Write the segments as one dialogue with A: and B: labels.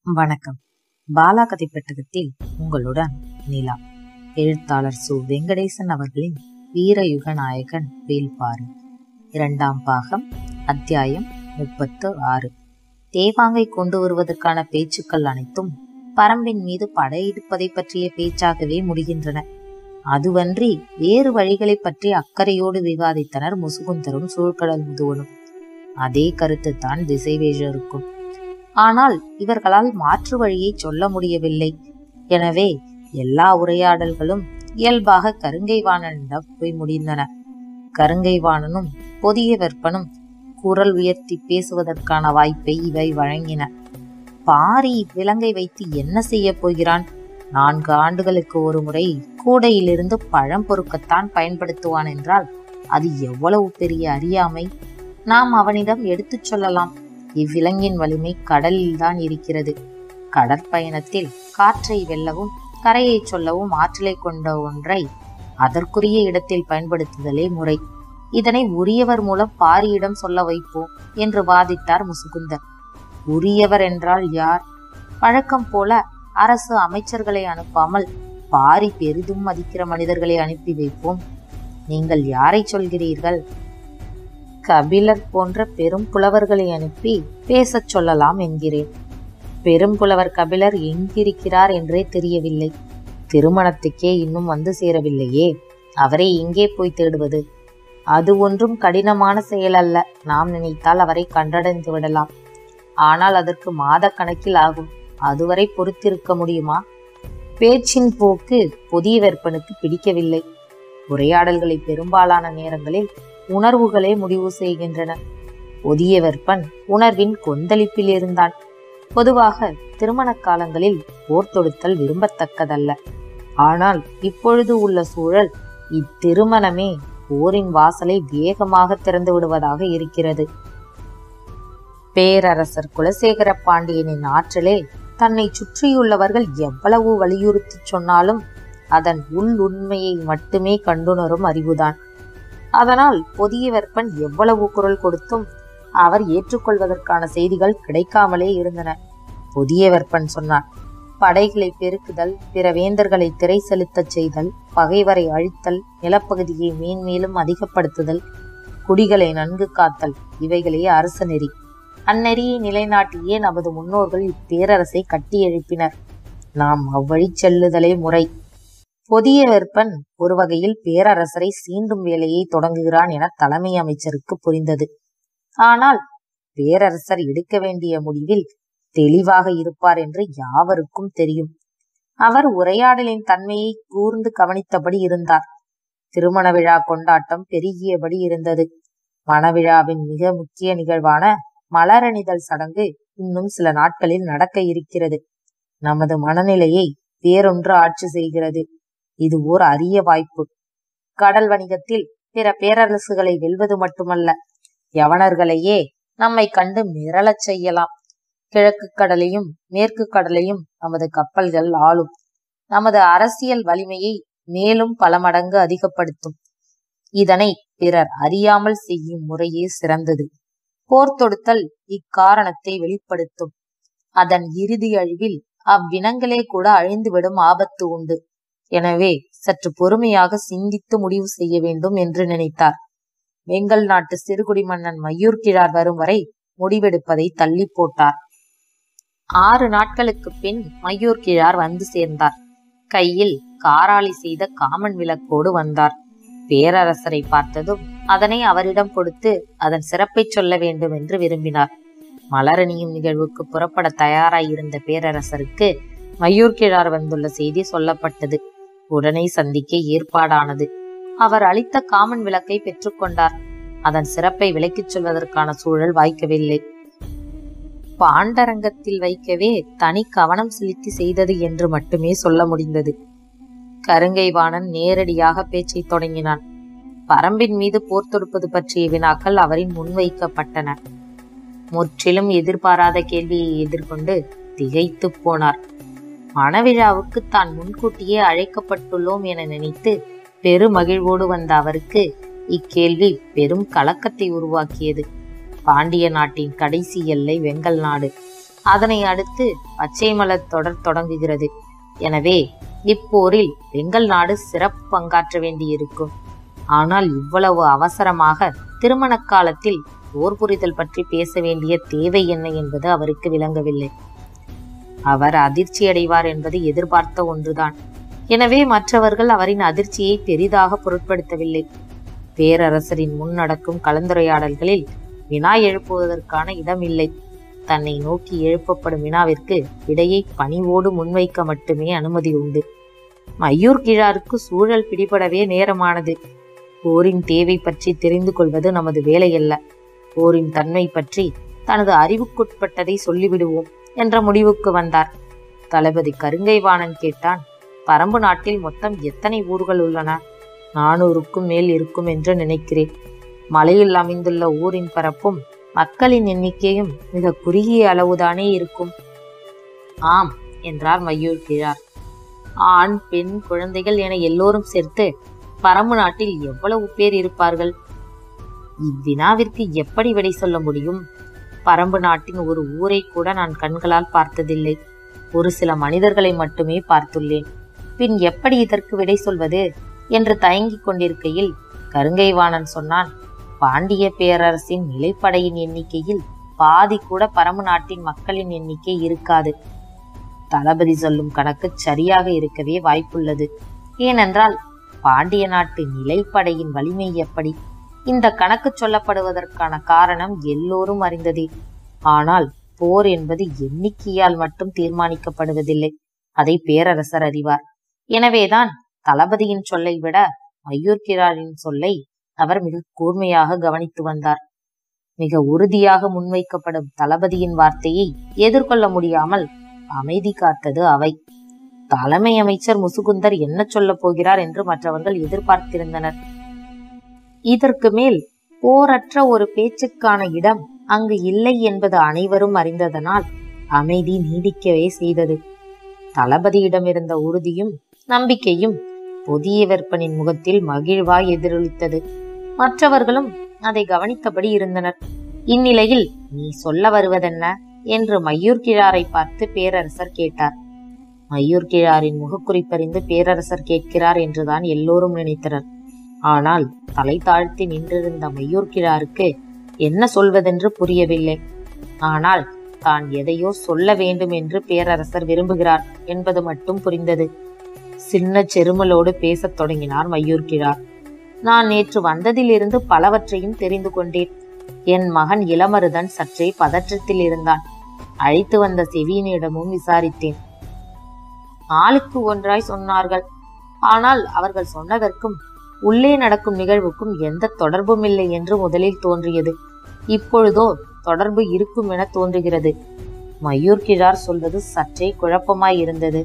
A: வணக்கம் பாலா கதை பெட்டகத்தில் உங்களுடன் நிலா எழுத்தாளர் சு வெங்கடேசன் அவர்களின் வீரயுக நாயகன் வேல்பாரி இரண்டாம் பாகம் அத்தியாயம் முப்பத்து ஆறு தேவாங்கை கொண்டு வருவதற்கான பேச்சுக்கள் அனைத்தும் பரம்பின் மீது படையெடுப்பதை பற்றிய பேச்சாகவே முடிகின்றன அதுவன்றி வேறு வழிகளை பற்றி அக்கறையோடு விவாதித்தனர் முசுகுந்தரும் சூழ்கடல் முதுவனும் அதே கருத்து தான் திசைவேஷருக்கும் ஆனால் இவர்களால் மாற்று வழியை சொல்ல முடியவில்லை எனவே எல்லா உரையாடல்களும் இயல்பாக கருங்கைவாணனிடம் போய் முடிந்தன கருங்கைவாணனும் பொதிய வெப்பனும் குரல் உயர்த்தி பேசுவதற்கான வாய்ப்பை இவை வழங்கின பாரி விலங்கை வைத்து என்ன செய்ய போகிறான் நான்கு ஆண்டுகளுக்கு ஒரு முறை கூடையிலிருந்து பழம் பொறுக்கத்தான் பயன்படுத்துவான் என்றால் அது எவ்வளவு பெரிய அறியாமை நாம் அவனிடம் எடுத்துச் சொல்லலாம் இவ்விலங்கின் வலிமை கடலில் தான் இருக்கிறது கடற்பயணத்தில் காற்றை வெல்லவும் கரையை சொல்லவும் ஆற்றலை கொண்ட ஒன்றை அதற்குரிய இடத்தில் பயன்படுத்துதலே முறை இதனை உரியவர் மூலம் பாரியிடம் சொல்ல வைப்போம் என்று வாதிட்டார் முசுகுந்தர் உரியவர் என்றால் யார் வழக்கம் போல அரசு அமைச்சர்களை அனுப்பாமல் பாரி பெரிதும் மதிக்கிற மனிதர்களை அனுப்பி வைப்போம் நீங்கள் யாரை சொல்கிறீர்கள் கபிலர் போன்ற பெரும் புலவர்களை அனுப்பி பேசச் சொல்லலாம் என்கிறேன் பெரும் புலவர் கபிலர் எங்கிருக்கிறார் என்றே தெரியவில்லை திருமணத்துக்கே இன்னும் வந்து சேரவில்லையே அவரை எங்கே போய் தேடுவது அது ஒன்றும் கடினமான செயல் அல்ல நாம் நினைத்தால் அவரை கண்டடைந்து விடலாம் ஆனால் அதற்கு மாத கணக்கில் ஆகும் அதுவரை பொறுத்திருக்க முடியுமா பேச்சின் போக்கு புதிய வெப்பனுக்கு பிடிக்கவில்லை உரையாடல்களை பெரும்பாலான நேரங்களில் உணர்வுகளே முடிவு செய்கின்றன புதிய வெப்பன் உணர்வின் கொந்தளிப்பில் இருந்தான் பொதுவாக திருமண காலங்களில் போர் தொடுத்தல் விரும்பத்தக்கதல்ல ஆனால் இப்பொழுது உள்ள சூழல் இத்திருமணமே போரின் வாசலை வேகமாக திறந்து விடுவதாக இருக்கிறது பேரரசர் குலசேகர பாண்டியனின் ஆற்றலே தன்னை சுற்றியுள்ளவர்கள் எவ்வளவு வலியுறுத்தி சொன்னாலும் அதன் உள் உண்மையை மட்டுமே கண்டுணரும் அறிவுதான் அதனால் புதிய வெப்பன் எவ்வளவு குரல் கொடுத்தும் அவர் ஏற்றுக்கொள்வதற்கான செய்திகள் கிடைக்காமலே இருந்தன புதிய வெப்பன் சொன்னார் படைகளை பெருக்குதல் பிற வேந்தர்களை திரை செலுத்தச் செய்தல் பகைவரை அழித்தல் நிலப்பகுதியை மேன்மேலும் அதிகப்படுத்துதல் குடிகளை நன்கு காத்தல் இவைகளே அரச நெறி அந்நெறியை நிலைநாட்டியே நமது முன்னோர்கள் இப்பேரரசை கட்டி எழுப்பினர் நாம் அவ்வழி செல்லுதலே முறை புதிய வெப்பன் ஒரு வகையில் பேரரசரை சீண்டும் வேலையை தொடங்குகிறான் என தலைமை அமைச்சருக்கு புரிந்தது ஆனால் பேரரசர் எடுக்க வேண்டிய முடிவில் தெளிவாக இருப்பார் என்று யாவருக்கும் தெரியும் அவர் உரையாடலின் தன்மையை கூர்ந்து கவனித்தபடி இருந்தார் திருமண விழா கொண்டாட்டம் பெருகியபடி இருந்தது மணவிழாவின் மிக முக்கிய நிகழ்வான மலரணிதல் சடங்கு இன்னும் சில நாட்களில் நடக்க இருக்கிறது நமது மனநிலையை வேறொன்று ஆட்சி செய்கிறது இது ஓர் அரிய வாய்ப்பு கடல் வணிகத்தில் பிற பேரரசுகளை வெல்வது மட்டுமல்ல யவனர்களையே நம்மை கண்டு மிரளச் செய்யலாம் கிழக்கு கடலையும் மேற்கு கடலையும் நமது கப்பல்கள் ஆளும் நமது அரசியல் வலிமையை மேலும் பல மடங்கு அதிகப்படுத்தும் இதனை பிறர் அறியாமல் செய்யும் முறையே சிறந்தது போர் தொடுத்தல் இக்காரணத்தை வெளிப்படுத்தும் அதன் இறுதி அழிவில் அவ்வினங்களே கூட அழிந்துவிடும் ஆபத்து உண்டு எனவே சற்று பொறுமையாக சிந்தித்து முடிவு செய்ய வேண்டும் என்று நினைத்தார் வெங்கல் நாட்டு சிறுகுடி மன்னன் மையூர் கிழார் வரும் வரை முடிவெடுப்பதை தள்ளி போட்டார் ஆறு நாட்களுக்கு பின் மையூர் கிழார் வந்து சேர்ந்தார் கையில் காராளி செய்த காமன் விளக்கோடு வந்தார் பேரரசரை பார்த்ததும் அதனை அவரிடம் கொடுத்து அதன் சிறப்பை சொல்ல வேண்டும் என்று விரும்பினார் மலரணியும் நிகழ்வுக்கு புறப்பட தயாராயிருந்த பேரரசருக்கு மையூர் கிழார் வந்துள்ள செய்தி சொல்லப்பட்டது உடனே சந்திக்க ஏற்பாடானது அவர் அளித்த காமன் விளக்கை பெற்றுக்கொண்டார் அதன் சிறப்பை விளக்கிச் சொல்வதற்கான சூழல் வாய்க்கவில்லை பாண்டரங்கத்தில் வைக்கவே தனி கவனம் செலுத்தி செய்தது என்று மட்டுமே சொல்ல முடிந்தது கருங்கைவாணன் நேரடியாக பேச்சை தொடங்கினான் பரம்பின் மீது போர் தொடுப்பது பற்றிய வினாக்கள் அவரின் முன்வைக்கப்பட்டன முற்றிலும் எதிர்பாராத கேள்வியை எதிர்கொண்டு திகைத்து போனார் மணவிழாவுக்கு தான் முன்கூட்டியே அழைக்கப்பட்டுள்ளோம் என நினைத்து பெருமகிழ்வோடு வந்த அவருக்கு இக்கேள்வி பெரும் கலக்கத்தை உருவாக்கியது பாண்டிய நாட்டின் கடைசி எல்லை வெங்கல் நாடு அதனை அடுத்து பச்சை மலர் தொடர் தொடங்குகிறது எனவே இப்போரில் எங்கள் நாடு சிறப்பு பங்காற்ற வேண்டியிருக்கும் ஆனால் இவ்வளவு அவசரமாக திருமண காலத்தில் போர் புரிதல் பற்றி பேச வேண்டிய தேவை என்ன என்பது அவருக்கு விளங்கவில்லை அவர் அதிர்ச்சி அடைவார் என்பது எதிர்பார்த்த ஒன்றுதான் எனவே மற்றவர்கள் அவரின் அதிர்ச்சியை பெரிதாக பொருட்படுத்தவில்லை பேரரசரின் முன் நடக்கும் கலந்துரையாடல்களில் வினா எழுப்புவதற்கான இடமில்லை தன்னை நோக்கி எழுப்பப்படும் வினாவிற்கு விடையை பணிவோடு முன்வைக்க மட்டுமே அனுமதி உண்டு மையூர் கிழாருக்கு சூழல் பிடிபடவே நேரமானது போரின் தேவை பற்றி தெரிந்து கொள்வது நமது வேலையல்ல போரின் தன்மை பற்றி தனது அறிவுக்குட்பட்டதை சொல்லிவிடுவோம் என்ற முடிவுக்கு வந்தார் தளபதி கருங்கைவாணன் கேட்டான் பரம்பு நாட்டில் மொத்தம் எத்தனை ஊர்கள் உள்ளன நானூறுக்கும் மேல் இருக்கும் என்று நினைக்கிறேன் மலையில் அமைந்துள்ள ஊரின் பரப்பும் மக்களின் எண்ணிக்கையும் மிக குறுகிய அளவுதானே இருக்கும் ஆம் என்றார் மையூர் கிழார் ஆண் பெண் குழந்தைகள் என எல்லோரும் சேர்த்து பரம்பு நாட்டில் எவ்வளவு பேர் இருப்பார்கள் இவ்வினாவிற்கு எப்படி விடை சொல்ல முடியும் பரம்பு நாட்டின் ஒரு ஊரை கூட நான் கண்களால் பார்த்ததில்லை ஒரு சில மனிதர்களை மட்டுமே பார்த்துள்ளேன் பின் எப்படி இதற்கு விடை சொல்வது என்று தயங்கிக் கொண்டிருக்கையில் கருங்கைவாணன் சொன்னான் பாண்டிய பேரரசின் நிலைப்படையின் எண்ணிக்கையில் பாதி கூட பரம்பு நாட்டின் மக்களின் எண்ணிக்கை இருக்காது தளபதி சொல்லும் கணக்கு சரியாக இருக்கவே வாய்ப்புள்ளது ஏனென்றால் பாண்டிய நாட்டு நிலைப்படையின் வலிமை எப்படி இந்த கணக்கு சொல்லப்படுவதற்கான காரணம் எல்லோரும் அறிந்ததே ஆனால் போர் என்பது எண்ணிக்கையால் மட்டும் தீர்மானிக்கப்படுவதில்லை அதை பேரரசர் அறிவார் எனவேதான் தளபதியின் சொல்லை விட மையூர்கிராரின் சொல்லை அவர் மிக கூர்மையாக கவனித்து வந்தார் மிக உறுதியாக முன்வைக்கப்படும் தளபதியின் வார்த்தையை எதிர்கொள்ள முடியாமல் அமைதி காத்தது அவை தலைமை அமைச்சர் முசுகுந்தர் என்ன சொல்லப் போகிறார் என்று மற்றவர்கள் எதிர்பார்த்திருந்தனர் இதற்கு மேல் போரற்ற ஒரு பேச்சுக்கான இடம் அங்கு இல்லை என்பது அனைவரும் அறிந்ததனால் அமைதி நீடிக்கவே செய்தது தளபதியிடம் இருந்த உறுதியும் நம்பிக்கையும் புதிய வெப்பனின் முகத்தில் மகிழ்வாய் எதிரொலித்தது மற்றவர்களும் அதை கவனித்தபடி இருந்தனர் இந்நிலையில் நீ சொல்ல வருவதென்ன என்று மையூர் கிழாரை பார்த்து பேரரசர் கேட்டார் மையூர் கிழாரின் முகக்குறிப்பறிந்து பேரரசர் கேட்கிறார் என்றுதான் எல்லோரும் நினைத்தனர் ஆனால் தலை தாழ்த்தி நின்றிருந்த மையூர் கிழாருக்கு என்ன சொல்வதென்று புரியவில்லை ஆனால் தான் எதையோ சொல்ல வேண்டும் என்று பேரரசர் விரும்புகிறார் என்பது மட்டும் புரிந்தது சின்ன செருமலோடு பேசத் தொடங்கினார் மையூர் கிழார் நான் நேற்று வந்ததிலிருந்து பலவற்றையும் தெரிந்து கொண்டேன் என் மகன் இளமருதன் சற்றே பதற்றத்தில் இருந்தான் அழைத்து வந்த செவியனிடமும் விசாரித்தேன் ஆளுக்கு ஒன்றாய் சொன்னார்கள் ஆனால் அவர்கள் சொன்னதற்கும் உள்ளே நடக்கும் நிகழ்வுக்கும் எந்த தொடர்பும் இல்லை என்று முதலில் தோன்றியது இப்பொழுதோ தொடர்பு இருக்கும் என தோன்றுகிறது மயூர் கிழார் சொல்வது சற்றே குழப்பமாய் இருந்தது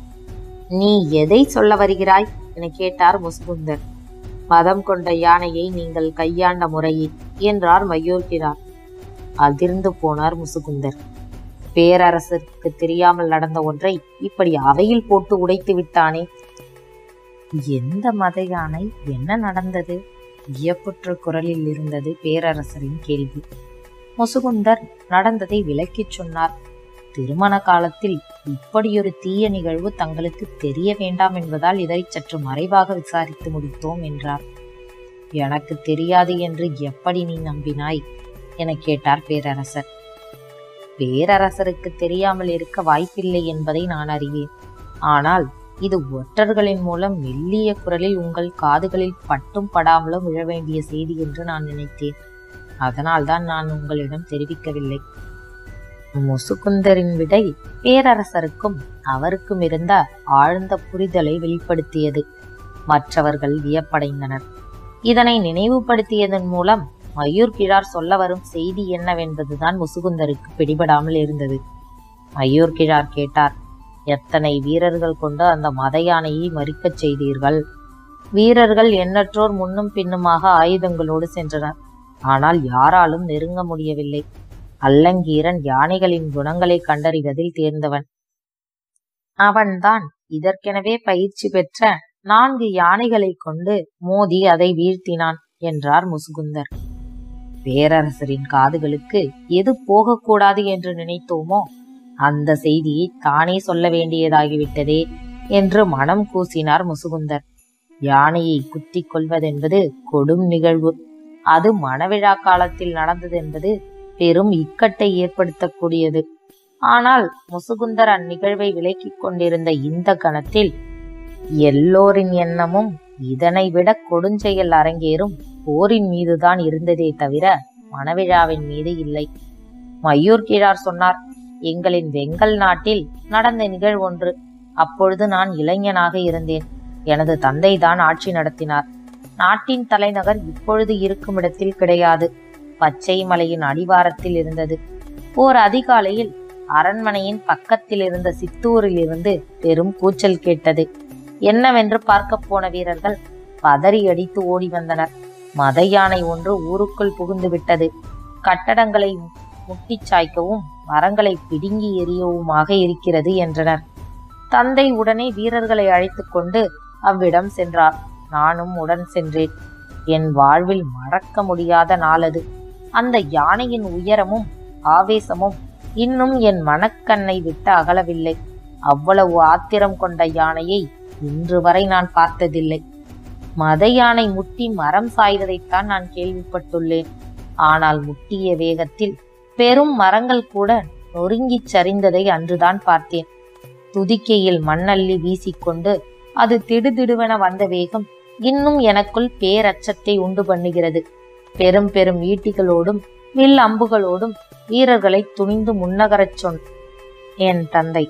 A: நீ எதை சொல்ல வருகிறாய் என கேட்டார் முஸ்குந்தர் மதம் கொண்ட யானையை நீங்கள் கையாண்ட முறையை என்றார் மயூர்கிரார் அதிர்ந்து போனார் முசுகுந்தர் பேரரசருக்கு தெரியாமல் நடந்த ஒன்றை இப்படி அவையில் போட்டு உடைத்து விட்டானே எந்த மத யானை என்ன நடந்தது வியப்புற்ற குரலில் இருந்தது பேரரசரின் கேள்வி முசுகுந்தர் நடந்ததை விளக்கிச் சொன்னார் திருமண காலத்தில் இப்படியொரு தீய நிகழ்வு தங்களுக்கு தெரிய வேண்டாம் என்பதால் இதை சற்று மறைவாக விசாரித்து முடித்தோம் என்றார் எனக்கு தெரியாது என்று எப்படி நீ நம்பினாய் என கேட்டார் பேரரசர் பேரரசருக்கு தெரியாமல் இருக்க வாய்ப்பில்லை என்பதை நான் அறிவேன் ஆனால் இது ஒற்றர்களின் மூலம் மெல்லிய குரலில் உங்கள் காதுகளில் பட்டும் படாமலும் விழ வேண்டிய செய்தி என்று நான் நினைத்தேன் அதனால்தான் நான் உங்களிடம் தெரிவிக்கவில்லை முசுகுந்தரின் விடை பேரரசருக்கும் அவருக்கும் இருந்த ஆழ்ந்த புரிதலை வெளிப்படுத்தியது மற்றவர்கள் வியப்படைந்தனர் இதனை நினைவுபடுத்தியதன் மூலம் மயூர் கிழார் சொல்ல வரும் செய்தி என்னவென்பதுதான் முசுகுந்தருக்கு பிடிபடாமல் இருந்தது மயூர் கிழார் கேட்டார் எத்தனை வீரர்கள் கொண்டு அந்த மத யானையை மறிக்கச் செய்தீர்கள் வீரர்கள் எண்ணற்றோர் முன்னும் பின்னுமாக ஆயுதங்களோடு சென்றனர் ஆனால் யாராலும் நெருங்க முடியவில்லை அல்லங்கீரன் யானைகளின் குணங்களை கண்டறிவதில் தேர்ந்தவன் அவன்தான் இதற்கெனவே பயிற்சி பெற்ற நான்கு யானைகளை கொண்டு மோதி அதை வீழ்த்தினான் என்றார் முசுகுந்தர் பேரரசரின் காதுகளுக்கு எது போகக்கூடாது என்று நினைத்தோமோ அந்த செய்தியை தானே சொல்ல வேண்டியதாகிவிட்டதே என்று மனம் கூசினார் முசுகுந்தர் யானையை குத்திக் கொள்வதென்பது கொடும் நிகழ்வு அது மணவிழா காலத்தில் நடந்தது என்பது பெரும் இக்கட்டை ஏற்படுத்தக்கூடியது ஆனால் முசுகுந்தர் அந்நிகழ்வை விலக்கிக் கொண்டிருந்த இந்த கணத்தில் எல்லோரின் எண்ணமும் இதனை விட கொடுஞ்செயல் அரங்கேறும் போரின் மீதுதான் இருந்ததே தவிர மணவிழாவின் மீது இல்லை மையூர் கீழார் சொன்னார் எங்களின் வெங்கல் நாட்டில் நடந்த நிகழ்வொன்று அப்பொழுது நான் இளைஞனாக இருந்தேன் எனது தந்தைதான் ஆட்சி நடத்தினார் நாட்டின் தலைநகர் இப்பொழுது இருக்கும் இடத்தில் கிடையாது பச்சை மலையின் அடிவாரத்தில் இருந்தது ஓர் அதிகாலையில் அரண்மனையின் பக்கத்தில் இருந்த சித்தூரில் இருந்து பெரும் கூச்சல் கேட்டது என்னவென்று பார்க்க போன வீரர்கள் பதறி அடித்து ஓடி வந்தனர் மத யானை ஒன்று ஊருக்குள் புகுந்து விட்டது கட்டடங்களை முட்டிச் சாய்க்கவும் மரங்களை பிடுங்கி எறியவுமாக இருக்கிறது என்றனர் தந்தை உடனே வீரர்களை அழைத்துக் கொண்டு அவ்விடம் சென்றார் நானும் உடன் சென்றேன் என் வாழ்வில் மறக்க முடியாத நாளது அந்த யானையின் உயரமும் ஆவேசமும் இன்னும் என் மனக்கண்ணை விட்டு அகலவில்லை அவ்வளவு ஆத்திரம் கொண்ட யானையை இன்று வரை நான் பார்த்ததில்லை மத யானை முட்டி மரம் சாய்வதைத்தான் நான் கேள்விப்பட்டுள்ளேன் ஆனால் முட்டிய வேகத்தில் பெரும் மரங்கள் கூட நொறுங்கிச் சரிந்ததை அன்றுதான் பார்த்தேன் துதிக்கையில் மண்ணள்ளி வீசிக்கொண்டு அது திடுதிடுவென வந்த வேகம் இன்னும் எனக்குள் பேரச்சத்தை உண்டு பண்ணுகிறது பெரும் பெரும் ஈட்டிகளோடும் வில் அம்புகளோடும் வீரர்களை துணிந்து முன்னகரச் சொன் என் தந்தை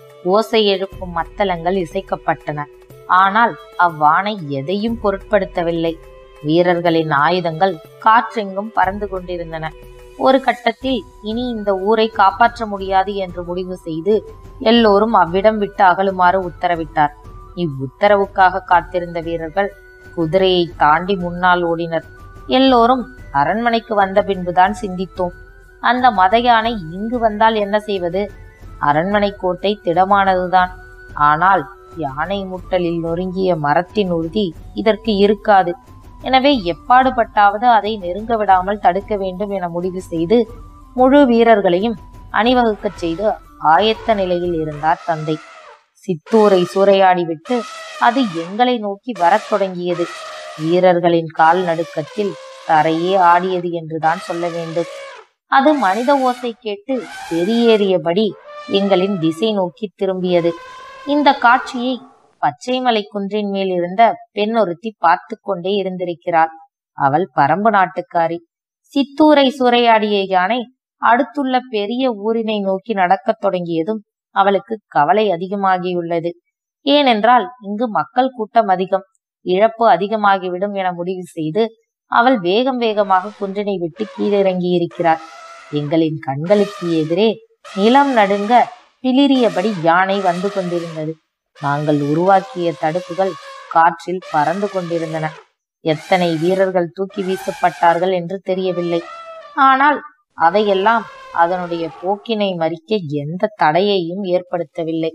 A: ஓசை எழுப்பும் மத்தளங்கள் இசைக்கப்பட்டன ஆனால் அவ்வானை எதையும் பொருட்படுத்தவில்லை வீரர்களின் ஆயுதங்கள் காற்றெங்கும் பறந்து கொண்டிருந்தன ஒரு கட்டத்தில் இனி இந்த ஊரை காப்பாற்ற முடியாது என்று முடிவு செய்து எல்லோரும் அவ்விடம் விட்டு அகலுமாறு உத்தரவிட்டார் இவ்வுத்தரவுக்காக காத்திருந்த வீரர்கள் குதிரையை தாண்டி முன்னால் ஓடினர் எல்லோரும் அரண்மனைக்கு வந்த பின்புதான் சிந்தித்தோம் அந்த மத யானை இங்கு வந்தால் என்ன செய்வது அரண்மனை கோட்டை திடமானதுதான் ஆனால் யானை முட்டலில் நொறுங்கிய மரத்தின் உறுதி இதற்கு இருக்காது எனவே எப்பாடுபட்டாவது அதை நெருங்க விடாமல் தடுக்க வேண்டும் என முடிவு செய்து முழு வீரர்களையும் அணிவகுக்கச் செய்து ஆயத்த நிலையில் இருந்தார் தந்தை சித்தூரை சூறையாடிவிட்டு அது எங்களை நோக்கி வரத் தொடங்கியது வீரர்களின் கால் நடுக்கத்தில் தரையே ஆடியது என்றுதான் சொல்ல வேண்டும் அது மனித ஓசை கேட்டு வெறியேறியபடி எங்களின் திசை நோக்கி திரும்பியது இந்த காட்சியை பச்சைமலை குன்றின் மேல் இருந்த பெண் ஒருத்தி பார்த்து கொண்டே இருந்திருக்கிறாள் அவள் பரம்பு நாட்டுக்காரி சித்தூரை சூறையாடிய யானை அடுத்துள்ள பெரிய ஊரினை நோக்கி நடக்கத் தொடங்கியதும் அவளுக்கு கவலை அதிகமாகியுள்ளது ஏனென்றால் இங்கு மக்கள் கூட்டம் அதிகம் இழப்பு அதிகமாகிவிடும் என முடிவு செய்து அவள் வேகம் வேகமாக குன்றினை விட்டு கீழிறங்கி இருக்கிறார் எங்களின் கண்களுக்கு எதிரே நிலம் நடுங்க பிளிரியபடி யானை வந்து கொண்டிருந்தது நாங்கள் உருவாக்கிய தடுப்புகள் காற்றில் பறந்து கொண்டிருந்தன எத்தனை வீரர்கள் தூக்கி வீசப்பட்டார்கள் என்று தெரியவில்லை ஆனால் அவையெல்லாம் அதனுடைய போக்கினை மறிக்க எந்த தடையையும் ஏற்படுத்தவில்லை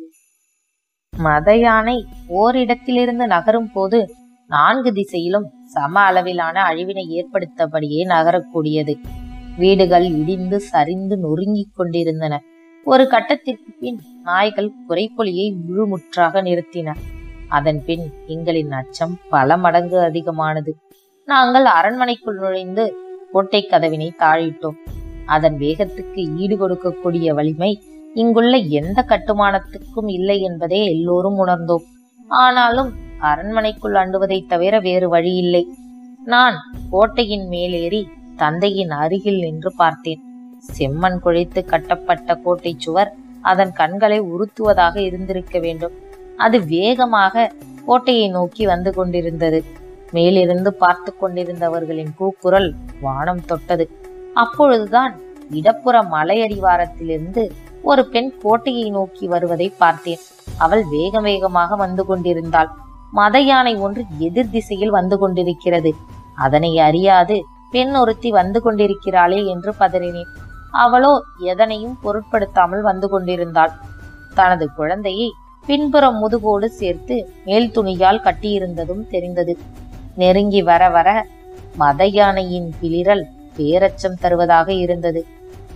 A: மத யானை ஓரிடத்திலிருந்து நகரும் போது நான்கு திசையிலும் சம அளவிலான அழிவினை ஏற்படுத்தபடியே நகரக்கூடியது வீடுகள் இடிந்து சரிந்து நொறுங்கிக் கொண்டிருந்தன ஒரு கட்டத்திற்கு பின் நாய்கள் குறைப்பொலியை முழுமுற்றாக நிறுத்தின அதன் பின் எங்களின் அச்சம் பல மடங்கு அதிகமானது நாங்கள் அரண்மனைக்குள் நுழைந்து கோட்டை கதவினை தாழிட்டோம் அதன் வேகத்துக்கு ஈடு கொடுக்கக்கூடிய வலிமை இங்குள்ள எந்த கட்டுமானத்துக்கும் இல்லை என்பதை எல்லோரும் உணர்ந்தோம் ஆனாலும் அரண்மனைக்குள் அண்டுவதை தவிர வேறு வழியில்லை நான் கோட்டையின் மேலேறி தந்தையின் அருகில் நின்று பார்த்தேன் செம்மண் குழைத்து கட்டப்பட்ட கோட்டை சுவர் அதன் கண்களை உறுத்துவதாக இருந்திருக்க வேண்டும் அது வேகமாக கோட்டையை நோக்கி வந்து கொண்டிருந்தது மேலிருந்து பார்த்து கொண்டிருந்தவர்களின் கூக்குரல் வானம் தொட்டது அப்பொழுதுதான் இடப்புற மலையடிவாரத்திலிருந்து ஒரு பெண் கோட்டையை நோக்கி வருவதை பார்த்தேன் அவள் வேக வேகமாக வந்து கொண்டிருந்தாள் மத யானை ஒன்று எதிர் திசையில் வந்து கொண்டிருக்கிறது அதனை அறியாது பெண் ஒருத்தி வந்து கொண்டிருக்கிறாளே என்று பதறினேன் அவளோ எதனையும் பொருட்படுத்தாமல் வந்து கொண்டிருந்தாள் தனது குழந்தையை பின்புறம் முதுகோடு சேர்த்து மேல் துணியால் கட்டியிருந்ததும் தெரிந்தது நெருங்கி வர வர மத யானையின் பிளிரல் பேரச்சம் தருவதாக இருந்தது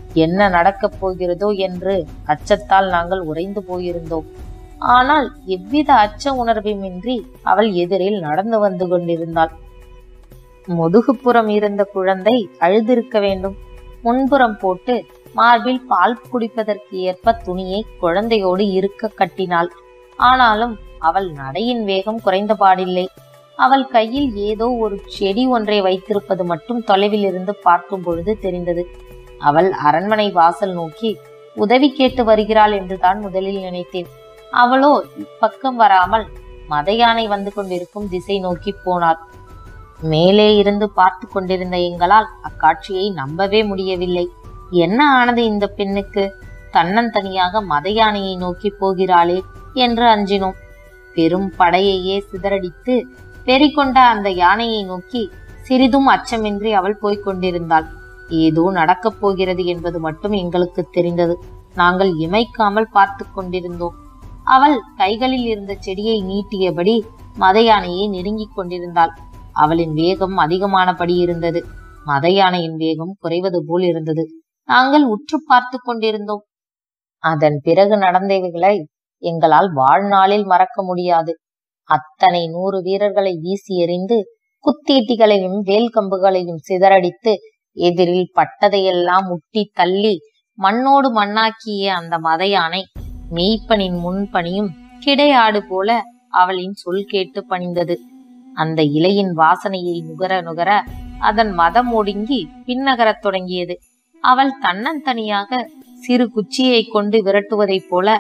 A: என்ன நடக்கப் போகிறதோ என்று அச்சத்தால் நாங்கள் உறைந்து போயிருந்தோம் ஆனால் எவ்வித அச்ச உணர்வுமின்றி அவள் எதிரில் நடந்து வந்து கொண்டிருந்தாள் முதுகுப்புறம் இருந்த குழந்தை அழுதிருக்க வேண்டும் முன்புறம் போட்டு மார்பில் பால் குடிப்பதற்கு ஏற்ப துணியை குழந்தையோடு இருக்க கட்டினாள் ஆனாலும் அவள் நடையின் வேகம் குறைந்த பாடில்லை அவள் கையில் ஏதோ ஒரு செடி ஒன்றை வைத்திருப்பது மட்டும் தொலைவில் இருந்து பார்க்கும் பொழுது தெரிந்தது அவள் அரண்மனை வாசல் நோக்கி உதவி கேட்டு வருகிறாள் என்றுதான் முதலில் நினைத்தேன் அவளோ இப்பக்கம் வராமல் மத யானை வந்து கொண்டிருக்கும் திசை நோக்கி போனாள் மேலே இருந்து பார்த்து கொண்டிருந்த எங்களால் அக்காட்சியை நம்பவே முடியவில்லை என்ன ஆனது இந்த பெண்ணுக்கு தன்னந்தனியாக மத யானையை நோக்கி போகிறாளே என்று அஞ்சினோம் பெரும் படையையே சிதறடித்து பெறிகொண்ட அந்த யானையை நோக்கி சிறிதும் அச்சமின்றி அவள் போய்க் கொண்டிருந்தாள் ஏதோ நடக்கப் போகிறது என்பது மட்டும் எங்களுக்கு தெரிந்தது நாங்கள் இமைக்காமல் பார்த்து கொண்டிருந்தோம் அவள் கைகளில் இருந்த செடியை நீட்டியபடி மத யானையை நெருங்கிக் கொண்டிருந்தாள் அவளின் வேகம் அதிகமானபடி இருந்தது மத யானையின் வேகம் குறைவது போல் இருந்தது நாங்கள் உற்று பார்த்து கொண்டிருந்தோம் அதன் பிறகு நடந்தவைகளை எங்களால் வாழ்நாளில் மறக்க முடியாது அத்தனை நூறு வீரர்களை வீசி எறிந்து குத்தீட்டிகளையும் வேல் கம்புகளையும் சிதறடித்து எதிரில் பட்டதையெல்லாம் முட்டி தள்ளி மண்ணோடு மண்ணாக்கிய அந்த மத யானை மெய்ப்பனின் முன்பணியும் கிடையாடு போல அவளின் சொல் கேட்டு பணிந்தது அந்த இலையின் வாசனையை நுகர நுகர அதன் மதம் ஒடுங்கி பின்னகரத் தொடங்கியது அவள் தன்னந்தனியாக சிறு குச்சியை கொண்டு விரட்டுவதைப் போல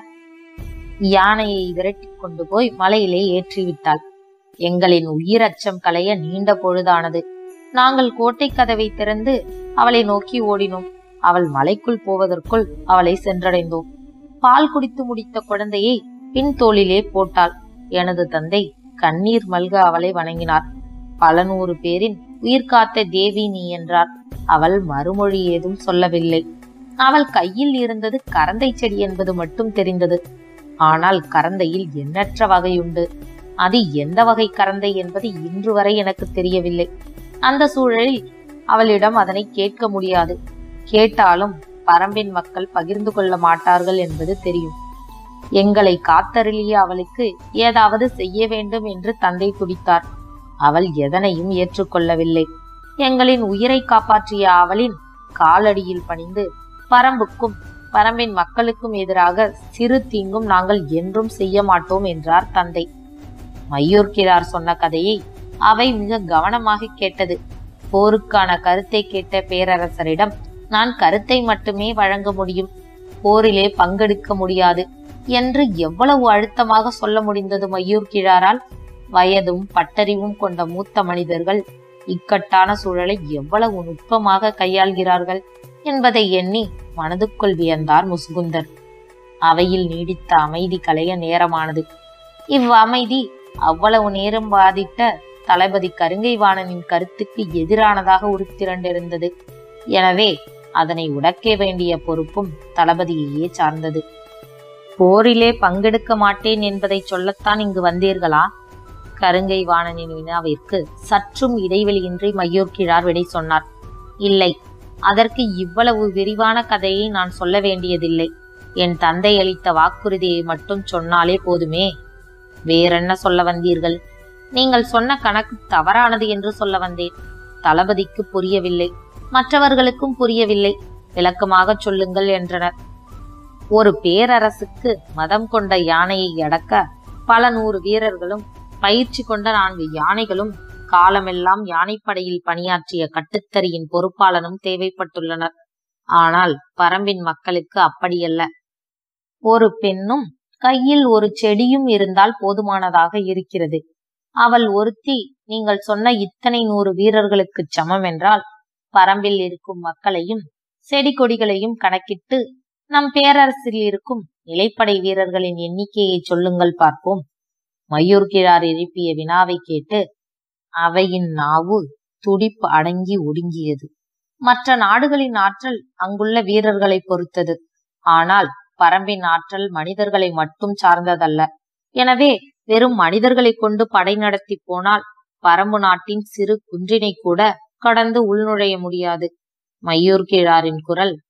A: யானையை விரட்டி கொண்டு போய் மலையிலே ஏற்றிவிட்டாள் எங்களின் உயிர் அச்சம் களைய நீண்ட பொழுதானது நாங்கள் கோட்டை கதவை திறந்து அவளை நோக்கி ஓடினோம் அவள் மலைக்குள் போவதற்குள் அவளை சென்றடைந்தோம் பால் குடித்து முடித்த குழந்தையை பின் தோளிலே போட்டாள் எனது தந்தை கண்ணீர் மல்க அவளை வணங்கினார் பல நூறு பேரின் உயிர் காத்த தேவி நீ என்றார் அவள் மறுமொழி ஏதும் சொல்லவில்லை அவள் கையில் இருந்தது கரந்தை செடி என்பது மட்டும் தெரிந்தது ஆனால் கரந்தையில் எண்ணற்ற வகையுண்டு அது எந்த வகை கரந்தை என்பது இன்று வரை எனக்கு தெரியவில்லை அந்த சூழலில் அவளிடம் அதனை கேட்க முடியாது கேட்டாலும் பரம்பின் மக்கள் பகிர்ந்து கொள்ள மாட்டார்கள் என்பது தெரியும் எங்களை காத்தருளிய அவளுக்கு ஏதாவது செய்ய வேண்டும் என்று தந்தை துடித்தார் அவள் எதனையும் ஏற்றுக்கொள்ளவில்லை எங்களின் உயிரை காப்பாற்றிய அவளின் காலடியில் பணிந்து பரம்புக்கும் பரம்பின் மக்களுக்கும் எதிராக சிறு தீங்கும் நாங்கள் என்றும் செய்ய மாட்டோம் என்றார் தந்தை மையூர்கிழார் சொன்ன கதையை அவை மிக கவனமாக கேட்டது போருக்கான கருத்தை கேட்ட பேரரசரிடம் நான் கருத்தை மட்டுமே வழங்க முடியும் போரிலே பங்கெடுக்க முடியாது என்று எவ்வளவு அழுத்தமாக சொல்ல முடிந்தது மையூர் கிழாரால் வயதும் பட்டறிவும் கொண்ட மூத்த மனிதர்கள் இக்கட்டான சூழலை எவ்வளவு நுட்பமாக கையாள்கிறார்கள் என்பதை எண்ணி மனதுக்குள் வியந்தார் முசுகுந்தர் அவையில் நீடித்த அமைதி கலைய நேரமானது இவ் அமைதி அவ்வளவு நேரம் வாதிட்ட தளபதி கருங்கைவாணனின் கருத்துக்கு எதிரானதாக உருத்திரண்டிருந்தது எனவே அதனை உடக்க வேண்டிய பொறுப்பும் தளபதியையே சார்ந்தது போரிலே பங்கெடுக்க மாட்டேன் என்பதை சொல்லத்தான் இங்கு வந்தீர்களா கருங்கை வாணனின் வினாவிற்கு சற்றும் இடைவெளியின்றி மையோர்கிழார் விடை சொன்னார் இல்லை அதற்கு இவ்வளவு விரிவான கதையை நான் சொல்ல வேண்டியதில்லை என் தந்தை அளித்த வாக்குறுதியை மட்டும் சொன்னாலே போதுமே வேறென்ன சொல்ல வந்தீர்கள் நீங்கள் சொன்ன கணக்கு தவறானது என்று சொல்ல வந்தேன் தளபதிக்கு புரியவில்லை மற்றவர்களுக்கும் புரியவில்லை விளக்கமாக சொல்லுங்கள் என்றனர் ஒரு பேரரசுக்கு மதம் கொண்ட யானையை அடக்க பல நூறு வீரர்களும் பயிற்சி கொண்ட நான்கு யானைகளும் காலமெல்லாம் யானைப்படையில் பணியாற்றிய கட்டுத்தறியின் பொறுப்பாளனும் தேவைப்பட்டுள்ளனர் ஆனால் பரம்பின் மக்களுக்கு அப்படியல்ல ஒரு பெண்ணும் கையில் ஒரு செடியும் இருந்தால் போதுமானதாக இருக்கிறது அவள் ஒருத்தி நீங்கள் சொன்ன இத்தனை நூறு வீரர்களுக்கு சமம் என்றால் பரம்பில் இருக்கும் மக்களையும் செடி கொடிகளையும் கணக்கிட்டு நம் பேரரசில் இருக்கும் நிலைப்படை வீரர்களின் எண்ணிக்கையை சொல்லுங்கள் பார்ப்போம் மயூர்கிழார் எழுப்பிய வினாவை கேட்டு அவையின் நாவு துடிப்பு அடங்கி ஒடுங்கியது மற்ற நாடுகளின் ஆற்றல் அங்குள்ள வீரர்களை பொறுத்தது ஆனால் பரம்பின் ஆற்றல் மனிதர்களை மட்டும் சார்ந்ததல்ல எனவே வெறும் மனிதர்களை கொண்டு படை நடத்தி போனால் பரம்பு நாட்டின் சிறு குன்றினை கூட கடந்து உள்நுழைய முடியாது மையூர் கிழாரின் குரல்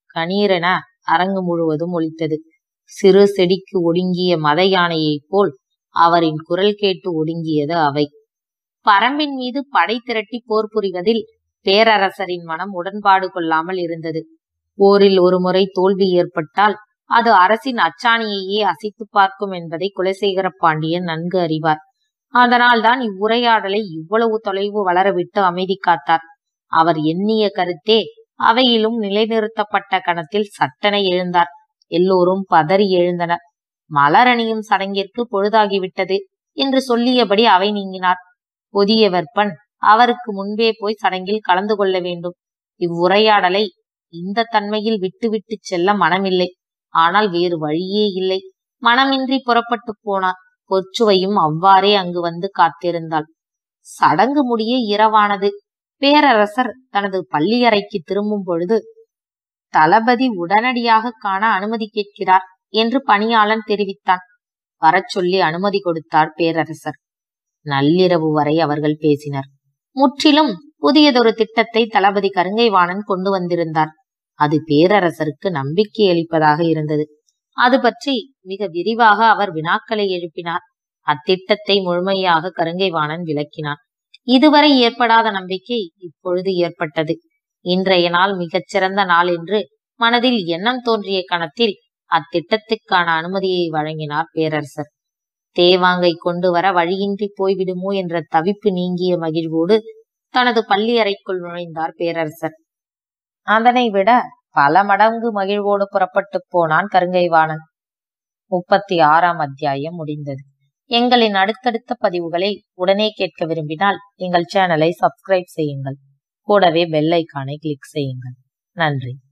A: கணீரென அரங்கு முழுவதும் ஒலித்தது சிறு செடிக்கு ஒடுங்கிய மத யானையைப் போல் அவரின் குரல் கேட்டு ஒடுங்கியது அவை பரம்பின் மீது படை திரட்டி போர் புரிவதில் பேரரசரின் மனம் உடன்பாடு கொள்ளாமல் இருந்தது போரில் ஒருமுறை தோல்வி ஏற்பட்டால் அது அரசின் அச்சாணியையே அசைத்து பார்க்கும் என்பதை குலசேகர பாண்டியன் நன்கு அறிவார் அதனால்தான் இவ்வுரையாடலை இவ்வளவு தொலைவு வளரவிட்டு அமைதி காத்தார் அவர் எண்ணிய கருத்தே அவையிலும் நிலைநிறுத்தப்பட்ட கணத்தில் சட்டனை எழுந்தார் எல்லோரும் பதறி எழுந்தனர் மலரணியும் சடங்கிற்கு பொழுதாகிவிட்டது என்று சொல்லியபடி அவை நீங்கினார் புதிய வெப்பன் அவருக்கு முன்பே போய் சடங்கில் கலந்து கொள்ள வேண்டும் இவ்வுரையாடலை இந்த தன்மையில் விட்டுவிட்டு செல்ல மனமில்லை ஆனால் வேறு வழியே இல்லை மனமின்றி புறப்பட்டு போனார் பொற்சுவையும் அவ்வாறே அங்கு வந்து காத்திருந்தாள் சடங்கு முடிய இரவானது பேரரசர் தனது பள்ளியறைக்கு திரும்பும் பொழுது தளபதி உடனடியாக காண அனுமதி கேட்கிறார் என்று பணியாளன் தெரிவித்தான் வரச் சொல்லி அனுமதி கொடுத்தார் பேரரசர் நள்ளிரவு வரை அவர்கள் பேசினர் முற்றிலும் புதியதொரு திட்டத்தை தளபதி கருங்கைவாணன் கொண்டு வந்திருந்தார் அது பேரரசருக்கு நம்பிக்கை அளிப்பதாக இருந்தது அது பற்றி மிக விரிவாக அவர் வினாக்களை எழுப்பினார் அத்திட்டத்தை முழுமையாக கருங்கைவாணன் விளக்கினான் இதுவரை ஏற்படாத நம்பிக்கை இப்பொழுது ஏற்பட்டது இன்றைய நாள் மிகச்சிறந்த நாள் என்று மனதில் எண்ணம் தோன்றிய கணத்தில் அத்திட்டத்துக்கான அனுமதியை வழங்கினார் பேரரசர் தேவாங்கை கொண்டு வர வழியின்றி போய்விடுமோ என்ற தவிப்பு நீங்கிய மகிழ்வோடு தனது பள்ளி அறைக்குள் நுழைந்தார் பேரரசர் அதனை விட பல மடங்கு மகிழ்வோடு புறப்பட்டு போனான் கருங்கைவாணன் முப்பத்தி ஆறாம் அத்தியாயம் முடிந்தது எங்களின் அடுத்தடுத்த பதிவுகளை உடனே கேட்க விரும்பினால் எங்கள் சேனலை சப்ஸ்கிரைப் செய்யுங்கள் கூடவே பெல் ஐக்கானை கிளிக் செய்யுங்கள் நன்றி